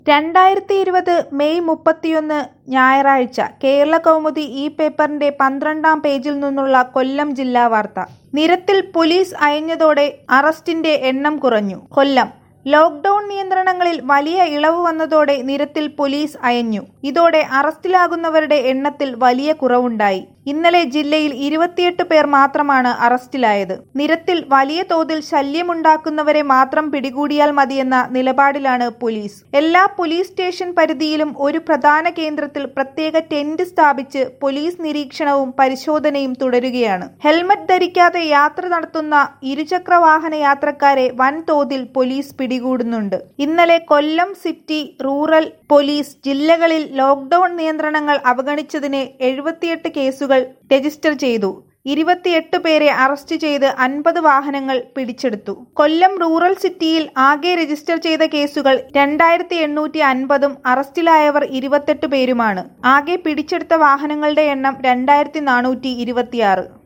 രണ്ടായിരത്തി ഇരുപത് മെയ് മുപ്പത്തിയൊന്ന് ഞായറാഴ്ച കേരള കൗമുദി ഈ പേപ്പറിന്റെ പന്ത്രണ്ടാം പേജിൽ നിന്നുള്ള കൊല്ലം ജില്ലാ വാർത്ത നിരത്തിൽ പോലീസ് അയഞ്ഞതോടെ അറസ്റ്റിന്റെ എണ്ണം കുറഞ്ഞു കൊല്ലം ലോക്ഡൌൺ നിയന്ത്രണങ്ങളിൽ വലിയ ഇളവ് വന്നതോടെ നിരത്തിൽ പോലീസ് അയഞ്ഞു ഇതോടെ അറസ്റ്റിലാകുന്നവരുടെ എണ്ണത്തിൽ വലിയ കുറവുണ്ടായി ഇന്നലെ ജില്ലയിൽ ഇരുപത്തിയെട്ട് പേർ മാത്രമാണ് അറസ്റ്റിലായത് നിരത്തിൽ വലിയ തോതിൽ ശല്യമുണ്ടാക്കുന്നവരെ മാത്രം പിടികൂടിയാൽ മതിയെന്ന നിലപാടിലാണ് പോലീസ് എല്ലാ പോലീസ് സ്റ്റേഷൻ പരിധിയിലും ഒരു പ്രധാന കേന്ദ്രത്തിൽ പ്രത്യേക ടെന്റ് സ്ഥാപിച്ച് പോലീസ് നിരീക്ഷണവും പരിശോധനയും തുടരുകയാണ് ഹെൽമറ്റ് ധരിക്കാതെ യാത്ര നടത്തുന്ന ഇരുചക്ര വാഹന യാത്രക്കാരെ വൻതോതിൽ പോലീസ് പിടികൂടുന്നുണ്ട് ഇന്നലെ കൊല്ലം സിറ്റി റൂറൽ പോലീസ് ജില്ലകളിൽ ലോക്ഡൌൺ നിയന്ത്രണങ്ങൾ അവഗണിച്ചതിന് എഴുപത്തിയെട്ട് കേസുകൾ രജിസ്റ്റർ ചെയ്തു ഇരുപത്തിയെട്ട് പേരെ അറസ്റ്റ് ചെയ്ത് അൻപത് വാഹനങ്ങൾ പിടിച്ചെടുത്തു കൊല്ലം റൂറൽ സിറ്റിയിൽ ആകെ രജിസ്റ്റർ ചെയ്ത കേസുകൾ രണ്ടായിരത്തി എണ്ണൂറ്റി അൻപതും അറസ്റ്റിലായവർ ഇരുപത്തെട്ട് പേരുമാണ് ആകെ പിടിച്ചെടുത്ത വാഹനങ്ങളുടെ എണ്ണം രണ്ടായിരത്തി നാനൂറ്റി ഇരുപത്തിയാറ്